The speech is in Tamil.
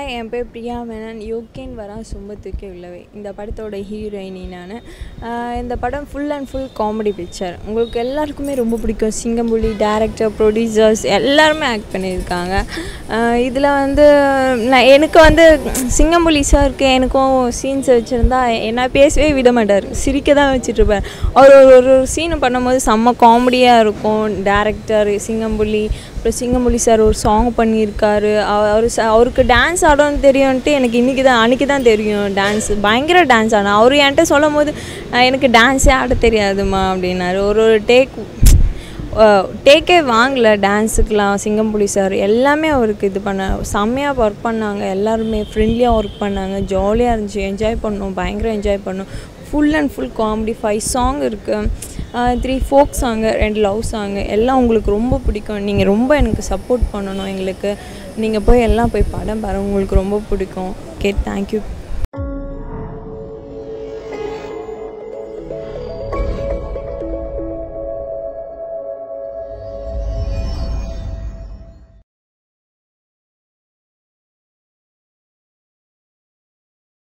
என் பேர் பிரியா மேனன் யோகேன் வரா சும்பத்துக்கு உள்ளவை இந்த படத்தோட ஹீரோயினி நான் இந்த படம் full and full comedy picture உங்களுக்கு எல்லாருக்குமே ரொம்ப பிடிக்கும் சிங்கம்புலி டேரக்டர் ப்ரொடியூசர்ஸ் எல்லாருமே ஆக்ட் பண்ணியிருக்காங்க இதில் வந்து நான் எனக்கு வந்து சிங்கம்புலி சாருக்கு எனக்கும் சீன்ஸ் வச்சுருந்தா என்ன பேசவே விட மாட்டார் சிரிக்க தான் வச்சுட்ருப்பார் அவர் ஒரு ஒரு சீனு பண்ணும்போது செம்ம காமெடியாக இருக்கும் டேரக்டர் சிங்கம்புலி அப்புறம் சிங்கம்புலி சார் ஒரு சாங் பண்ணியிருக்காரு அவர் அவருக்கு டான்ஸ் ஆடணும்னு தெரியும்ன்ட்டு எனக்கு இன்றைக்கி தான் அன்றைக்கி தான் தெரியும் டான்ஸ் பயங்கர டான்ஸ் ஆடும் அவர் என்கிட்ட சொல்லும் போது "அஹ் எனக்கு டான்ஸே ஆட தெரியாதுமா அப்படின்னாரு ஒரு ஒரு டேக் டேக்கே வாங்கல டான்ஸுக்கெலாம் சிங்கம்புலி சார் எல்லாமே அவருக்கு இது பண்ண செம்மையாக ஒர்க் பண்ணாங்க எல்லாருமே ஃப்ரெண்ட்லியாக ஒர்க் பண்ணாங்க ஜாலியாக இருந்துச்சு என்ஜாய் பண்ணோம் பயங்கர என்ஜாய் பண்ணோம் full and full comedy five song இருக்குது த்ரீ ஃபோக் சாங்கு ரெண்டு லவ் சாங்கு எல்லாம் உங்களுக்கு ரொம்ப பிடிக்கும் நீங்கள் ரொம்ப எனக்கு சப்போர்ட் பண்ணணும் எங்களுக்கு நீங்கள் போய் எல்லாம் போய் படம் பாருங்க உங்களுக்கு ரொம்ப பிடிக்கும் ஓகே தேங்க்யூ